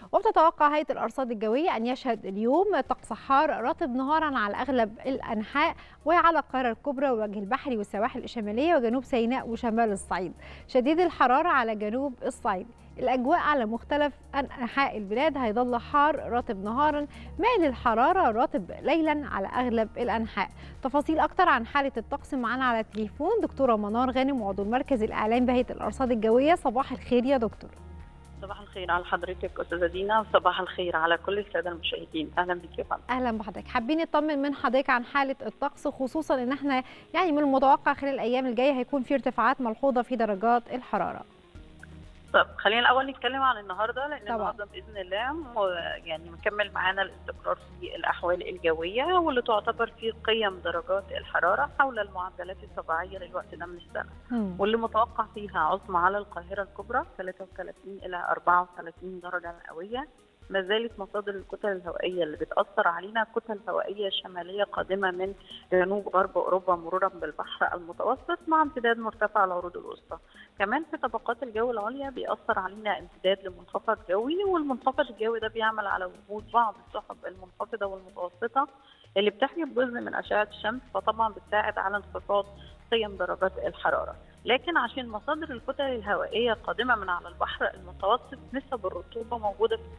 وبتتوقع هيئة الأرصاد الجوية أن يشهد اليوم طقس حار رطب نهارا على أغلب الأنحاء وعلى القاهرة الكبرى والوجه البحري والسواحل الشمالية وجنوب سيناء وشمال الصعيد شديد الحرارة على جنوب الصعيد الأجواء على مختلف أنحاء البلاد هيظل حار رطب نهارا مائل الحرارة رطب ليلا على أغلب الأنحاء تفاصيل أكتر عن حالة الطقس معانا على التليفون دكتورة منار غانم عضو المركز الإعلامي بهيئة الأرصاد الجوية صباح الخير يا دكتور صباح الخير على حضرتك استاذه دينا وصباح الخير على كل الساده المشاهدين اهلا بك يا فندم اهلا بحضرتك حابين نطمن من حضرتك عن حاله الطقس خصوصا ان احنا يعني من المتوقع خلال الايام الجايه هيكون في ارتفاعات ملحوظه في درجات الحراره طب خلينا الاول نتكلم عن النهارده لان طبعا. النهارده باذن الله م- يعني مكمل معانا الاستقرار في الاحوال الجويه واللي تعتبر في قيم درجات الحراره حول المعدلات الطبيعيه للوقت ده من السنه مم. واللي متوقع فيها عظمى على القاهره الكبرى 33 الى 34 درجه مئويه ما زالت مصادر الكتل الهوائيه اللي بتاثر علينا كتل هوائيه شماليه قادمه من جنوب غرب اوروبا مرورا بالبحر المتوسط مع امتداد مرتفع العروض الوسطى كمان في طبقات الجو العليا بيأثر علينا امتداد لمنخفض جوي والمنخفض الجوي ده بيعمل على وجود بعض السحب المنخفضة والمتوسطة اللي بتحجب جزء من أشعة الشمس فطبعا بتساعد على انخفاض قيم درجات الحرارة لكن عشان مصادر الكتل الهوائية قادمة من على البحر المتوسط نسب الرطوبة موجودة في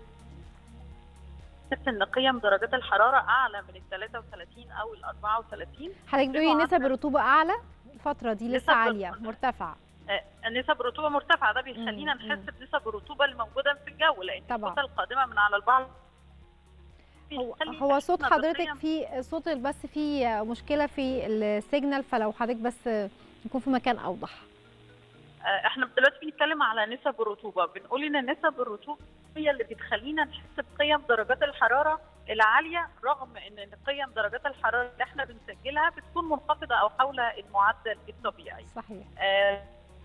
تحس ان قيم درجات الحراره اعلى من ال 33 او ال 34 حضرتك بتقولي بمعدل- نسب الرطوبه اعلى الفتره دي لسه نسب عاليه الرطوبة. مرتفعه آه، نسب الرطوبه مرتفعه ده بيخلينا مم، نحس مم. بنسب الرطوبه اللي موجوده في الجو لان طبعا. الكتل القادمه من على البحر هو بيخلي هو صوت إحساسنا حضرتك بقيم- في صوت بس في مشكله في السيجنال فلو حضرتك بس يكون في مكان اوضح آه، احنا دلوقتي بنتكلم على نسب الرطوبه بنقول ان نسب الرطوبه هي اللي بتخلينا نحس بقيم درجات الحراره العاليه رغم ان إن قيم درجات الحراره اللي احنا بنسجلها بتكون منخفضه او حول المعدل الطبيعي صحيح آه،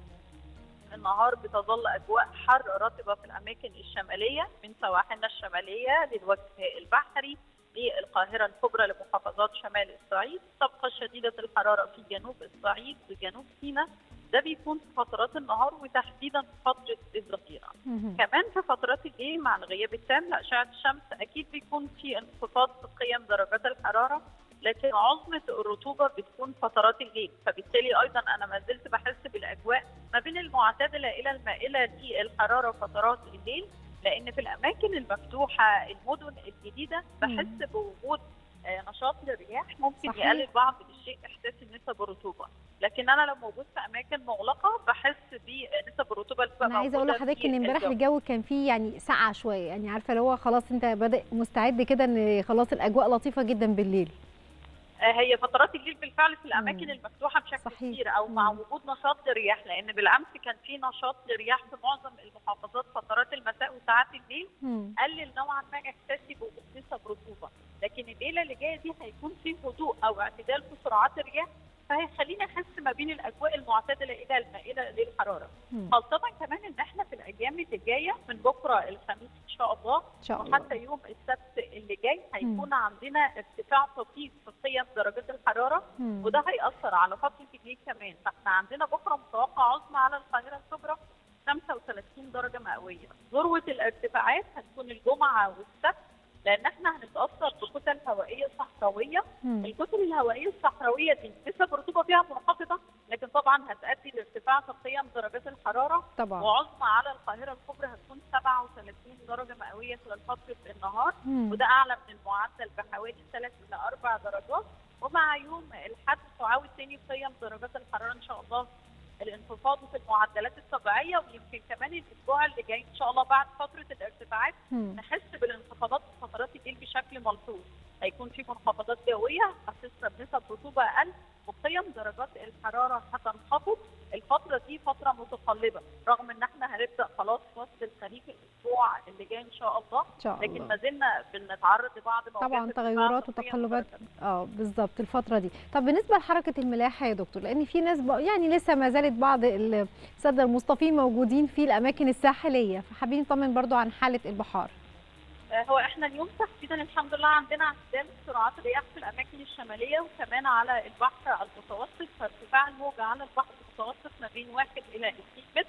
النهار بتظل اجواء حر رطبه في الاماكن الشماليه من سواحلنا الشماليه للوجه البحري للقاهره الكبرى لمحافظات شمال الصعيد تبقى شديده الحراره في جنوب الصعيد وجنوب سيناء ده بيكون في فترات النهار وتحديدا في فتره الظهيره مهم. كمان في فترات الليل مع الغياب التام لأشعة الشمس أكيد بيكون في انخفاض في قيم درجات الحرارة لكن عظمة الرطوبة بتكون فترات الليل فبالتالي أيضا أنا ما زلت بحس بالأجواء ما بين المعتدلة إلى المائلة للحرارة فترات الليل لأن في الأماكن المفتوحة المدن الجديدة بحس بوجود آه، نشاط للرياح ممكن صحيح. يقلل بعض الشيء إحساس نسب الرطوبة لكن أنا لو موجود في أماكن مغلقة بحس بنسب الرطوبة اللي بتبقى انا عايزه اقول موجودة لحضرتك في ان امبارح الجو. الجو كان فيه يعني سقعه شويه يعني عارفه اللي هو خلاص انت بادئ مستعد كده ان خلاص الاجواء لطيفه جدا بالليل آه، هي فترات الليل بالفعل في الاماكن مم. المفتوحه بشكل صحيح. كبير او مع مم. وجود نشاط للرياح لان بالامس كان في نشاط للرياح في معظم المحافظات فترات المساء وساعات الليل مم. قلل نوعا ما احساسي بوجود نسب رطوبه لكن الليله اللي جايه دي هيكون في هدوء او اعتدال في سرعات الرياح فهيخليني احس ما بين الاجواء المعتدله الى المائله للحراره مم. خاصه كمان ان احنا في الايام اللي جايه من بكره الخميس ان شاء الله ان شاء الله وحتى يوم السبت اللي جاي هيكون عندنا ارتفاع طفيف في قيم درجات الحراره مم. وده هيأثر على فترة الليل كمان فاحنا عندنا بكرة متوقع عظمى على القاهرة الكبرى 35 درجة مئوية ذروة الارتفاعات هتكون الجمعة والسبت لأن احنا هنتأثر بكتل هوائية صحراوية مم. الكتل الهوائية الصحراوية دي نسب الرطوبة فيها منخفضة لكن طبعا هتؤدي لارتفاع في قيم درجات الحرارة طبعا وعظمى على القاهرة الكبرى هتكون 37 درجة مئوية خلال فترة النهار مم. وده اعلى من المعدل بحوالي 3 الى 4 درجات ومع يوم الاحد تعاود تاني قيم درجات الحراره ان شاء الله الانخفاض في المعدلات الطبيعيه ويمكن كمان الاسبوع اللي جاي ان شاء الله بعد فتره الارتفاعات مم. نحس بالانخفاضات في فترات الليل بشكل ملحوظ هيكون في منخفضات جويه هتسرب نسب رطوبه اقل وقيم درجات الحراره هتنخفض الفتره دي فتره متقلبه رغم ان احنا هنبدا خلاص فصل الخريف الاسبوع اللي جاي ان شاء الله ان شاء لكن الله ما زلنا بنتعرض لبعض موجات طبعا ارتفاع تغيرات في قيم وتقلبات درجات اه بالظبط الفتره دي طب بالنسبه لحركه الملاحه يا دكتور لان في ناس بق... يعني لسه ما زالت بعض الساده المصطفين موجودين في الاماكن الساحليه فحابين نطمن برضو عن حاله البحار آه، هو احنا اليوم تحديدا الحمد لله عندنا اعتدال سرعات الرياح في الاماكن الشماليه وكمان على البحر المتوسط فارتفاع الموجه على البحر المتوسط ما بين 1 الى 2 متر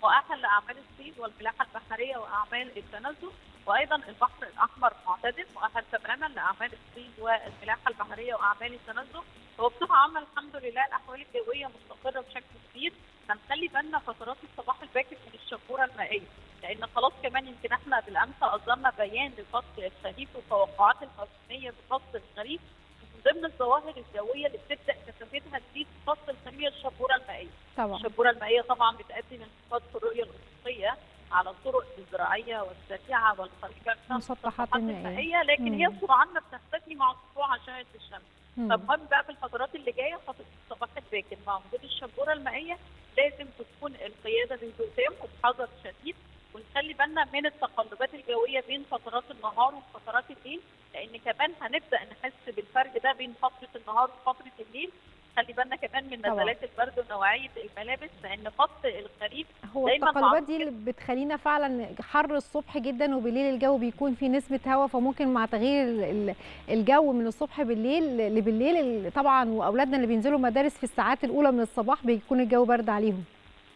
مؤهل لاعمال الصيد والفلاحه البحريه واعمال التنزه وايضا البحر الاحمر معتدل مؤهل تماما لاعمال الصيد والفلاحه البحريه واعمال التنزه هو بصفه عامه الحمد لله الاحوال الجويه مستقره بشكل كبير هنخلي بالنا فترات الصباح الباكر من الشبوره المائيه لان خلاص كمان يمكن احنا بالامس اصدرنا بيان لفصل الخريف والتوقعات الموسميه بفصل الخريف من ضمن الظواهر الجويه اللي بتبدا كثافتها تزيد في فصل الخريف الشبوره المائيه. طبعا الشبوره المائيه طبعا بتؤدي لانخفاض في الرؤيه الافقيه على الطرق الزراعيه والسريعه والخريفه مسطحات المائيه المائيه لكن هي مم. سرعان ما بتختفي مع سطوع اشعه الشمس. مم. فمهم بقى في الفترات اللي جايه فتره الصباح الباكر مع وجود الشبوره المائيه لازم تكون القياده بهدوء وبحذر شديد ونخلي بالنا من التقلبات الجويه بين فترات النهار وفترات الليل لان كمان هنبدا نحس بالفرق ده بين فتره النهار وفتره الليل خلي بالنا كمان من طبعا. نزلات البرد ونوعيه الملابس لان فصل الخريف هو دايماً التقلبات معروف دي اللي بتخلينا فعلا حر الصبح جدا وبالليل الجو بيكون فيه نسبة هواء فممكن مع تغيير ال- ال- الجو من الصبح بالليل لبالليل ال- طبعا واولادنا اللي بينزلوا مدارس في الساعات الاولى من الصباح بيكون الجو برد عليهم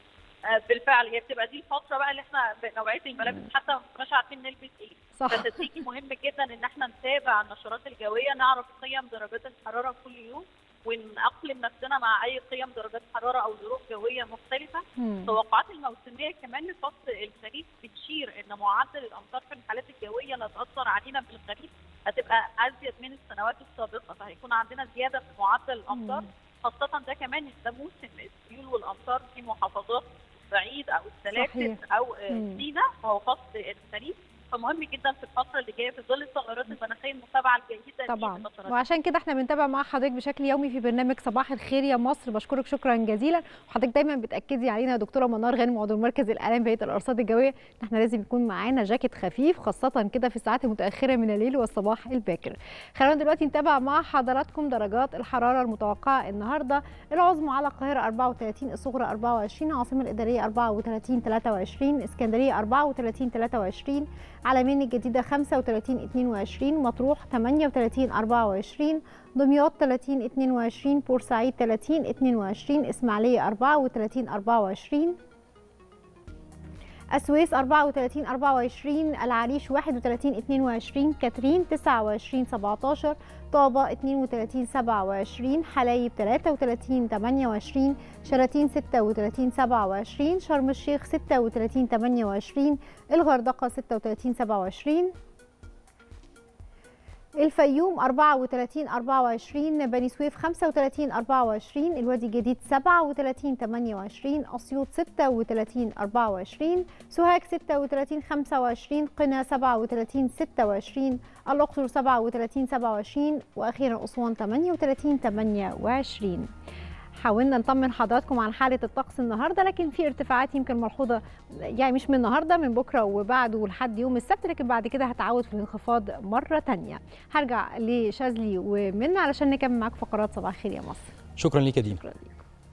آه، بالفعل هي بتبقى دي الفتره بقى اللي احنا بنوعيه الملابس حتى ما كناش عارفين نلبس ايه صح فتدريجي مهم جدا ان احنا نتابع النشرات الجويه نعرف قيم درجات الحراره كل يوم ونأقلم نفسنا مع اي قيم درجات حراره او ظروف جويه مختلفه مم. التوقعات الموسميه كمان لفصل الخريف بتشير ان معدل الامطار في الحالات الجويه اللي هتاثر علينا في الخريف هتبقى ازيد من السنوات السابقه فهيكون عندنا زياده في معدل الامطار مم. خاصه ده كمان ده موسم السيول والامطار في محافظات الصعيد او السلاسل صحيح. او آه، مم. سيناء وهو فصل الخريف فمهم جدا في الفتره اللي جايه في ظل التغيرات المناخيه المتابعه الجيده طبعا للفترات وعشان كده احنا بنتابع مع حضرتك بشكل يومي في برنامج صباح الخير يا مصر بشكرك شكرا جزيلا وحضرتك دايما بتاكدي علينا يا دكتوره منار غانم عضو مركز الاعلام بهيئه الارصاد الجويه ان احنا لازم يكون معانا جاكيت خفيف خاصه كده في الساعات المتاخره من الليل والصباح الباكر خلونا دلوقتي نتابع مع حضراتكم درجات الحراره المتوقعه النهارده العظمى على القاهره 34 الصغرى 24 العاصمه الاداريه 34 23 اسكندريه 34 23 علمين الجديدة 35 22 مطروح 38 24 دمياط 30 22 بورسعيد 30 22 إسماعيلية 34 24 السويس 34 24 العريش 31 22 كاترين 29 17 طابة 32 27 حلايب 33 28 شلاتين 36 27 شرم الشيخ 36 28 الغردقة 36 27 الفيوم 34 24 بني سويف 35 24 الوادي الجديد 37 28 اسيوط 36 24 سوهاج 36 25 قنا 37 26 الاقصر 37 27 واخيرا اسوان 38 28 حاولنا نطمن حضراتكم عن حاله الطقس النهارده لكن في ارتفاعات يمكن ملحوظه يعني مش من النهارده من بكره وبعده لحد يوم السبت لكن بعد كده هتعود في الانخفاض مره تانية هرجع لشاذلي ومنى علشان نكمل معاكم فقرات صباح الخير يا مصر شكرا ليك يا دينا شكرا ليك